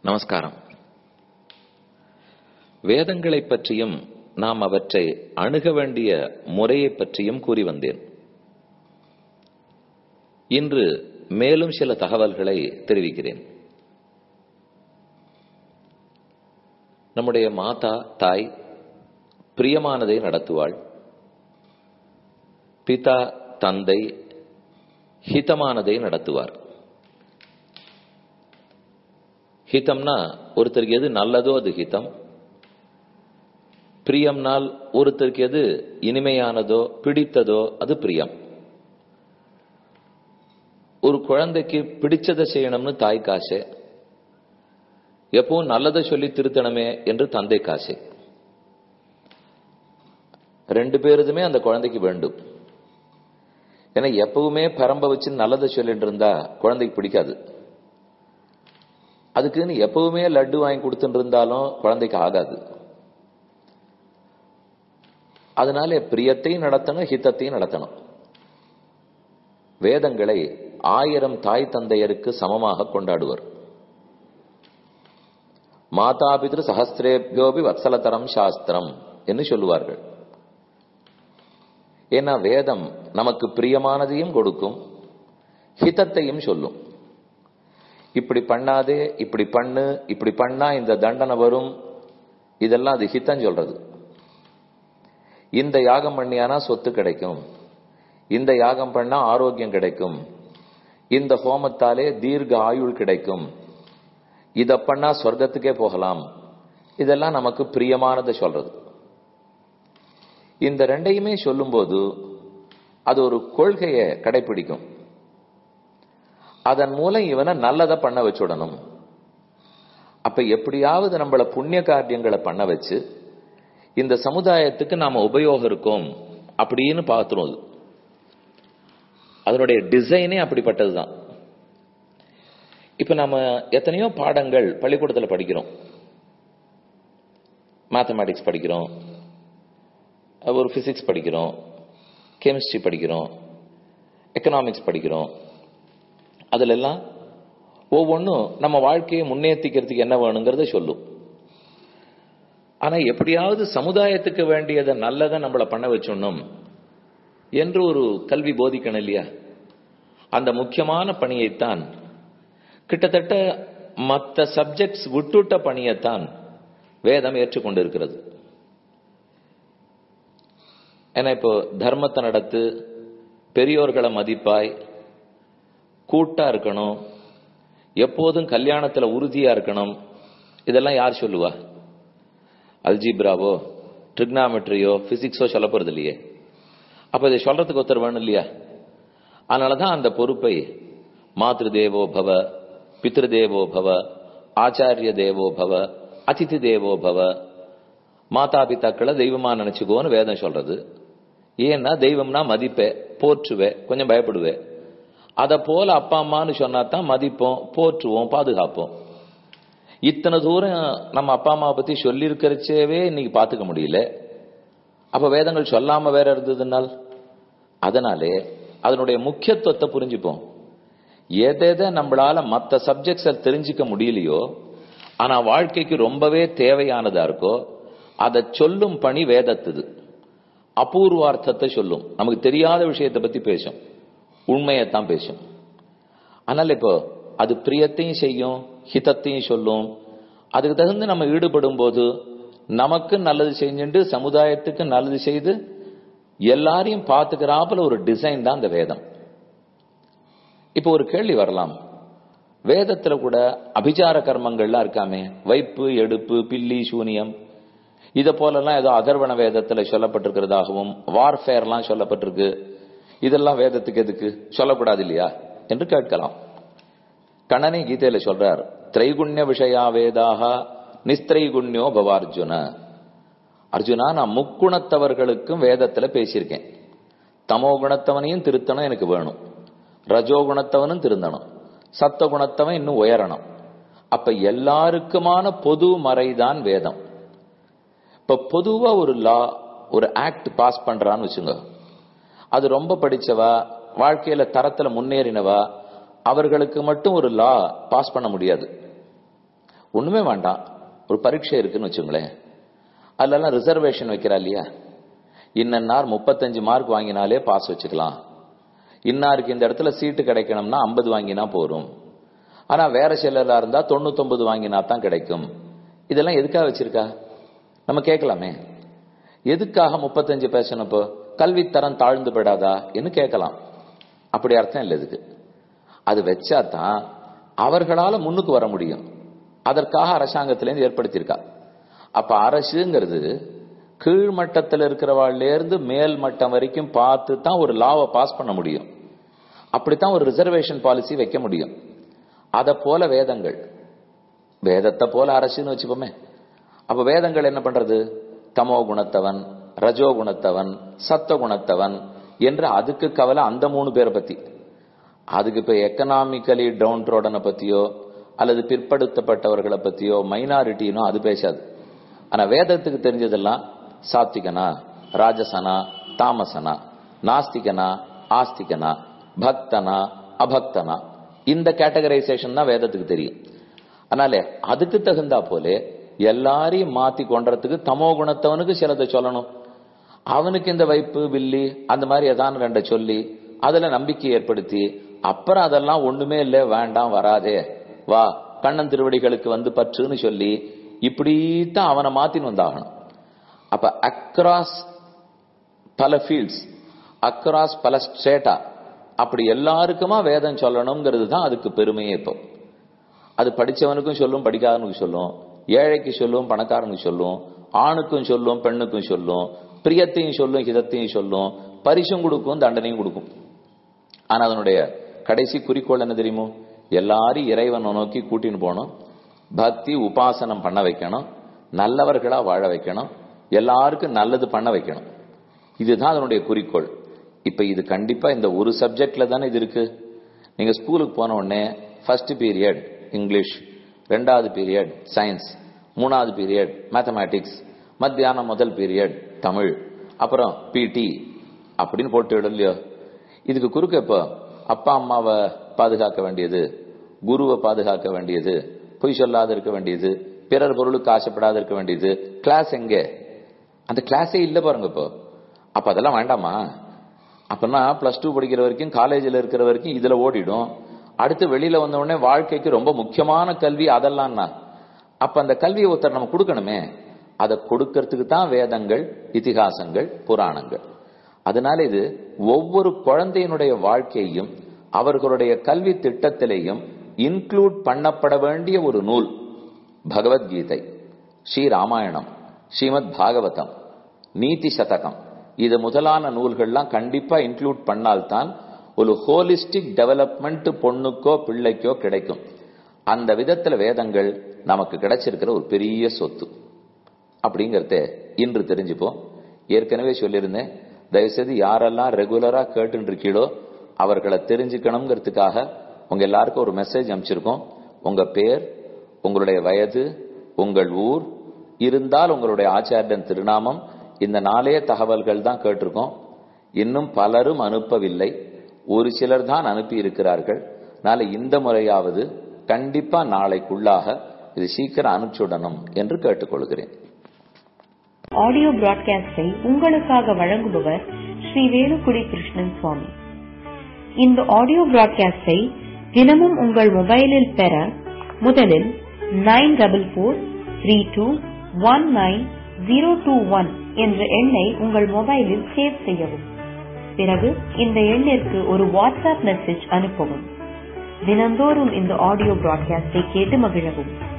நமஸ்காரம் வேதங்களைப் பற்றியும் நாம் அவற்றை அணுக வேண்டிய முறையைப் பற்றியும் கூறி வந்தேன் இன்று மேலும் சில தகவல்களை தெரிவிக்கிறேன் நம்முடைய மாதா தாய் பிரியமானதை நடத்துவாள் பிதா தந்தை ஹிதமானதை நடத்துவார் ஹிதம்னா ஒருத்தருக்கு எது நல்லதோ அது ஹிதம் பிரியம்னால் ஒருத்தருக்கு எது இனிமையானதோ பிடித்ததோ அது பிரியம் ஒரு குழந்தைக்கு பிடிச்சதை செய்யணும்னு தாய் காசு எப்பவும் நல்லதை சொல்லி திருத்தணுமே என்று தந்தை காசு ரெண்டு பேருதுமே அந்த குழந்தைக்கு வேண்டும் ஏன்னா எப்பவுமே பரம்ப வச்சு நல்லதை சொல்லிட்டு இருந்தா குழந்தைக்கு பிடிக்காது அதுக்குன்னு எப்பவுமே லட்டு வாங்கி கொடுத்துட்டு இருந்தாலும் குழந்தைக்கு ஆகாது அதனால பிரியத்தையும் நடத்தணும் ஹிதத்தையும் நடத்தணும் வேதங்களை ஆயிரம் தாய் தந்தையருக்கு சமமாக கொண்டாடுவர் மாதாபிதிரு சஹசிரேபியோபி வத்சலதரம் சாஸ்திரம் என்று சொல்லுவார்கள் ஏன்னா வேதம் நமக்கு பிரியமானதையும் கொடுக்கும் ஹிதத்தையும் சொல்லும் இப்படி பண்ணாதே இப்படி பண்ணு இப்படி பண்ணா இந்த தண்டனை வரும் இதெல்லாம் அது ஹித்தம் சொல்றது இந்த யாகம் பண்ணியானா சொத்து கிடைக்கும் இந்த யாகம் பண்ணா ஆரோக்கியம் கிடைக்கும் இந்த ஹோமத்தாலே தீர்க்க ஆயுள் கிடைக்கும் இத பண்ணா சொர்க்கத்துக்கே போகலாம் இதெல்லாம் நமக்கு பிரியமானதை சொல்றது இந்த ரெண்டையுமே சொல்லும்போது அது ஒரு கொள்கையை கடைபிடிக்கும் அதன் மூலம் இவனை நல்லதை பண்ண வச்சுடணும் அப்ப எப்படியாவது நம்மள புண்ணிய காரியங்களை பண்ண வச்சு இந்த சமுதாயத்துக்கு நாம உபயோகம் இருக்கோம் அப்படின்னு பார்த்துரும் அது அதனுடைய டிசைனே அப்படிப்பட்டதுதான் இப்ப நம்ம எத்தனையோ பாடங்கள் பள்ளிக்கூடத்தில் படிக்கிறோம் மேத்தமேட்டிக்ஸ் படிக்கிறோம் ஒரு பிசிக்ஸ் படிக்கிறோம் கெமிஸ்ட்ரி படிக்கிறோம் எக்கனாமிக்ஸ் படிக்கிறோம் அதுல எல்லாம் ஒவ்வொன்றும் நம்ம வாழ்க்கையை முன்னேற்றிக்கிறதுக்கு என்ன வேணுங்கிறத சொல்லும் ஆனா எப்படியாவது சமுதாயத்துக்கு வேண்டியதை நல்லதை நம்மளை பண்ண வச்சிடணும் என்று ஒரு கல்வி போதிக்கணும் இல்லையா அந்த முக்கியமான பணியைத்தான் கிட்டத்தட்ட மற்ற சப்ஜெக்ட்ஸ் விட்டுட்ட பணியைத்தான் வேதம் ஏற்றுக்கொண்டிருக்கிறது ஏன்னா இப்போ தர்மத்தை நடத்து பெரியோர்களை மதிப்பாய் கூட்டா இருக்கணும் எப்போதும் கல்யாணத்துல உறுதியா இருக்கணும் இதெல்லாம் யார் சொல்லுவா அல்ஜிப்ராவோ ட்ரிக்னாமெட்ரியோ பிசிக்ஸோ சொல்ல போறது இல்லையே அப்ப இதை சொல்றதுக்கு ஒருத்தர் வேணும் இல்லையா அதனாலதான் அந்த பொறுப்பை மாத்ரு தேவோ பவ பித்ரு தேவோ பவ ஆச்சாரிய தேவோ பவ அதிதி தேவோ பவ மாதா பிதாக்களை தெய்வமா நினைச்சுக்கோன்னு வேதம் சொல்றது ஏன்னா தெய்வம்னா மதிப்பே போற்றுவே கொஞ்சம் பயப்படுவே அதை போல அப்பா அம்மான்னு சொன்னா தான் மதிப்போம் போற்றுவோம் பாதுகாப்போம் இத்தனை தூரம் நம்ம அப்பா அம்மாவை பத்தி சொல்லி இருக்கிறச்சேவே இன்னைக்கு பாத்துக்க முடியல அப்ப வேதங்கள் சொல்லாம வேற இருந்ததுனால் அதனாலே அதனுடைய முக்கியத்துவத்தை புரிஞ்சுப்போம் எதை நம்மளால மற்ற சப்ஜெக்ட்ஸை தெரிஞ்சுக்க முடியலையோ ஆனா வாழ்க்கைக்கு ரொம்பவே தேவையானதா இருக்கோ அதை சொல்லும் பணி வேதத்துது அபூர்வார்த்தத்தை சொல்லும் நமக்கு தெரியாத விஷயத்தை பத்தி பேசும் உண்மையைத்தான் பேசும் அதனால இப்போ அது பிரியத்தையும் செய்யும் ஹிதத்தையும் சொல்லும் அதுக்கு தகுந்து நம்ம ஈடுபடும் போது நமக்கு நல்லது செஞ்சுட்டு சமுதாயத்துக்கு நல்லது செய்து எல்லாரையும் பார்த்துக்கிறாப்புல ஒரு டிசைன் தான் அந்த வேதம் இப்போ ஒரு கேள்வி வரலாம் வேதத்துல கூட அபிச்சார கர்மங்கள்லாம் இருக்காமே வைப்பு எடுப்பு பில்லி சூனியம் இத போலலாம் ஏதோ அதர்வண வேதத்துல சொல்லப்பட்டிருக்கிறதாகவும் வார்ஃபேர்லாம் சொல்லப்பட்டிருக்கு இதெல்லாம் வேதத்துக்கு எதுக்கு சொல்லக்கூடாது இல்லையா என்று கேட்கலாம் கண்ணனே கீதையில சொல்றார் திரைகுண்ய விஷயா வேதாக நிஸ்திரைகுண்யோ பவார்ஜுன அர்ஜுனா நான் முக்குணத்தவர்களுக்கும் வேதத்துல பேசியிருக்கேன் தமோ குணத்தவனையும் திருத்தணும் எனக்கு வேணும் ரஜோ குணத்தவனும் திருந்தணும் சத்த குணத்தவன் இன்னும் உயரணும் அப்ப எல்லாருக்குமான பொது மறைதான் வேதம் இப்ப பொதுவா ஒரு லா ஒரு ஆக்ட் பாஸ் பண்றான்னு வச்சுங்க அது ரொம்ப படிச்சவா வாழ்க்கையில தரத்துல முன்னேறினவா அவர்களுக்கு மட்டும் ஒரு லா பாஸ் பண்ண முடியாது ஒண்ணுமே வேண்டாம் ஒரு பரீட்சை இருக்குன்னு வச்சுங்களேன் அதுலலாம் ரிசர்வேஷன் வைக்கிறா இல்லையா இன்னன்னார் முப்பத்தஞ்சு மார்க் வாங்கினாலே பாஸ் வச்சுக்கலாம் இன்னாருக்கு இந்த இடத்துல சீட்டு கிடைக்கணும்னா ஐம்பது வாங்கினா போரும் ஆனா வேற சிலரா இருந்தா தொண்ணூத்தொன்பது வாங்கினா தான் கிடைக்கும் இதெல்லாம் எதுக்காக வச்சிருக்கா நம்ம கேட்கலாமே எதுக்காக முப்பத்தஞ்சு பேசணும் இப்போ கல்வித்தரம் தாழ்ந்து விடாதா என்று கேட்கலாம் அப்படி அர்த்தம் இல்லை இதுக்கு அது வச்சா தான் அவர்களால முன்னுக்கு வர முடியும் அதற்காக அரசாங்கத்திலேருந்து ஏற்படுத்தியிருக்கா அப்ப அரசுங்கிறது கீழ்மட்டத்தில் இருக்கிறவாள்ல இருந்து மேல் மட்டம் வரைக்கும் பார்த்து தான் ஒரு லாவை பாஸ் பண்ண முடியும் அப்படித்தான் ஒரு ரிசர்வேஷன் பாலிசி வைக்க முடியும் அத போல வேதங்கள் வேதத்தை போல அரசுன்னு வச்சுப்போமே அப்ப வேதங்கள் என்ன பண்றது தமோ குணத்தவன் ரஜோ குணத்தவன் சத்த குணத்தவன் என்று அதுக்கு கவலை அந்த மூணு பேரை பத்தி அதுக்கு இப்ப எக்கனாமிக்கலி டவுன் ரோடனை பத்தியோ அல்லது பிற்படுத்தப்பட்டவர்களை பத்தியோ மைனாரிட்டினோ அது பேசாது ஆனா வேதத்துக்கு தெரிஞ்சதெல்லாம் சாத்விகனா ராஜசனா தாமசனா நாஸ்திகனா ஆஸ்திகனா பக்தனா அபக்தனா இந்த கேட்டகரைசேஷன் தான் வேதத்துக்கு தெரியும் அதனால அதுக்கு தகுந்தா போல எல்லாரையும் மாத்தி கொண்டறதுக்கு தமோ குணத்தவனுக்கு சிலதை சொல்லணும் அவனுக்கு இந்த வைப்பு வில்லி அந்த மாதிரி ஏதாவது ரெண்ட சொல்லி அதுல நம்பிக்கை ஏற்படுத்தி அப்புறம் அதெல்லாம் ஒண்ணுமே இல்ல வேண்டாம் வராதே வா கண்ணன் திருவடிகளுக்கு வந்து பற்றுன்னு சொல்லி இப்படித்தான் அவனை மாத்தின்னு வந்தாகணும் அப்ப அக்ராஸ் பல ஃபீல்ட்ஸ் அக்ராஸ் பல ஸ்டேட்டா அப்படி எல்லாருக்குமா வேதம் சொல்லணுங்கிறது தான் அதுக்கு பெருமையே இப்போ அது படிச்சவனுக்கும் சொல்லும் படிக்காதவனுக்கும் சொல்லும் ஏழைக்கு சொல்லும் பணக்காரனுக்கு சொல்லும் ஆணுக்கும் சொல்லும் பெண்ணுக்கும் சொல்லும் பிரியத்தையும் சொல்லும் ஹிதத்தையும் சொல்லும் பரிசும் கொடுக்கும் தண்டனையும் கொடுக்கும் ஆனா அதனுடைய கடைசி குறிக்கோள் என்ன தெரியுமோ எல்லாரும் இறைவனை நோக்கி கூட்டின்னு போகணும் பக்தி உபாசனம் பண்ண வைக்கணும் நல்லவர்களா வாழ வைக்கணும் எல்லாருக்கும் நல்லது பண்ண வைக்கணும் இதுதான் அதனுடைய குறிக்கோள் இப்ப இது கண்டிப்பா இந்த ஒரு சப்ஜெக்ட்ல தானே இது இருக்கு நீங்க ஸ்கூலுக்கு போன உடனே ஃபர்ஸ்ட் பீரியட் இங்கிலீஷ் ரெண்டாவது பீரியட் சயின்ஸ் மூணாவது பீரியட் மேத்தமேட்டிக்ஸ் மத்தியானம் முதல் பீரியட் தமிழ் அப்புறம் பிடி அப்படின்னு போட்டு விடும் இல்லையோ இதுக்கு குறுக்க இப்போ அப்பா அம்மாவை பாதுகாக்க வேண்டியது குருவை பாதுகாக்க வேண்டியது பொய் சொல்லாத இருக்க வேண்டியது பிறர் பொருளுக்கு ஆசைப்படாத இருக்க வேண்டியது கிளாஸ் எங்க அந்த கிளாஸே இல்ல பாருங்க இப்போ அப்ப அதெல்லாம் வேண்டாமா அப்பனா பிளஸ் டூ படிக்கிற வரைக்கும் காலேஜில் இருக்கிற வரைக்கும் இதுல ஓடிடும் அடுத்து வெளியில வந்த உடனே வாழ்க்கைக்கு ரொம்ப முக்கியமான கல்வி அதெல்லாம்னா அப்ப அந்த கல்வியை ஒருத்தர் நம்ம கொடுக்கணுமே அதை கொடுக்கறதுக்கு தான் வேதங்கள் இதிகாசங்கள் புராணங்கள் அதனால இது ஒவ்வொரு குழந்தையினுடைய வாழ்க்கையையும் அவர்களுடைய கல்வி திட்டத்திலேயும் இன்க்ளூட் பண்ணப்பட வேண்டிய ஒரு நூல் பகவத்கீதை ஸ்ரீ ராமாயணம் ஸ்ரீமத் பாகவதம் நீதி சதகம் இது முதலான நூல்கள்லாம் கண்டிப்பா இன்க்ளூட் பண்ணால்தான் ஒரு ஹோலிஸ்டிக் டெவலப்மெண்ட் பொண்ணுக்கோ பிள்ளைக்கோ கிடைக்கும் அந்த விதத்துல வேதங்கள் நமக்கு கிடைச்சிருக்கிற ஒரு பெரிய சொத்து அப்படிங்கறத இன்று தெரிஞ்சுப்போம் ஏற்கனவே சொல்லியிருந்தேன் தயவுசெய்து யாரெல்லாம் ரெகுலரா கேட்டு இருக்கீளோ அவர்களை தெரிஞ்சுக்கணுங்கிறதுக்காக உங்க எல்லாருக்கும் ஒரு மெசேஜ் அனுப்பிச்சிருக்கோம் உங்க பேர் உங்களுடைய வயது உங்கள் ஊர் இருந்தால் உங்களுடைய ஆச்சாரியன் திருநாமம் இந்த நாளைய தகவல்கள் தான் கேட்டிருக்கோம் இன்னும் பலரும் அனுப்பவில்லை ஒரு சிலர் தான் அனுப்பி இருக்கிறார்கள் நாளை இந்த முறையாவது கண்டிப்பா நாளைக்குள்ளாக இது சீக்கிரம் அனுப்பிச்சுடணும் என்று கேட்டுக்கொள்கிறேன் ஆடியோ பிராட்காஸ்டை உங்களுக்காக வழங்குபவர் ஸ்ரீ வேலுக்குடி கிருஷ்ணன் சுவாமி இந்த ஆடியோ பிராட்காஸ்டை தினமும் உங்கள் மொபைலில் பெற முதலில் nine double four three two one nine zero two one என்ற எண்ணை உங்கள் மொபைலில் சேவ் செய்யவும் பிறகு இந்த எண்ணிற்கு ஒரு வாட்ஸ்அப் மெசேஜ் அனுப்பவும் தினந்தோறும் இந்த ஆடியோ பிராட்காஸ்டை கேட்டு மகிழவும்